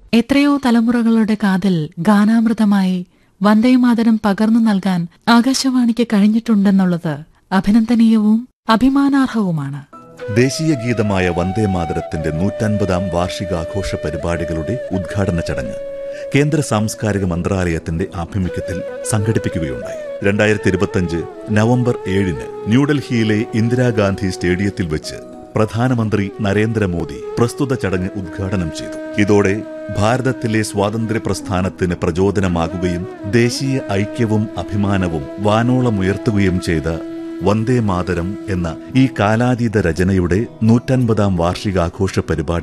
എത്രയോ തലമുറകളുടെ കാതിൽ ഗാനാമൃതമായി വന്ദേമാതരം പകർന്നു നൽകാൻ ആകാശവാണിക്ക് കഴിഞ്ഞിട്ടുണ്ടെന്നുള്ളത് അഭിനന്ദനീയവും അഭിമാനാർഹവുമാണ് ദേശീയ ഗീതമായ വന്ദേമാതരത്തിന്റെ നൂറ്റൻപതാം വാർഷികാഘോഷ പരിപാടികളുടെ ഉദ്ഘാടന ചടങ്ങ് കേന്ദ്ര സാംസ്കാരിക മന്ത്രാലയത്തിന്റെ ആഭിമുഖ്യത്തിൽ സംഘടിപ്പിക്കുകയുണ്ടായി രണ്ടായിരത്തി ഇരുപത്തിയഞ്ച് നവംബർ ഏഴിന് ന്യൂഡൽഹിയിലെ ഇന്ദിരാഗാന്ധി സ്റ്റേഡിയത്തിൽ വെച്ച് പ്രധാനമന്ത്രി നരേന്ദ്രമോദി പ്രസ്തുത ചടങ്ങ് ഉദ്ഘാടനം ചെയ്തു ഇതോടെ ഭാരതത്തിലെ സ്വാതന്ത്ര്യ പ്രസ്ഥാനത്തിന് പ്രചോദനമാകുകയും ദേശീയ ഐക്യവും അഭിമാനവും വാനോളമുയർത്തുകയും ചെയ്ത വന്ദേ മാതരം എന്ന ഈ കാലാതീത രചനയുടെ നൂറ്റൻപതാം വാർഷികാഘോഷ പരിപാടി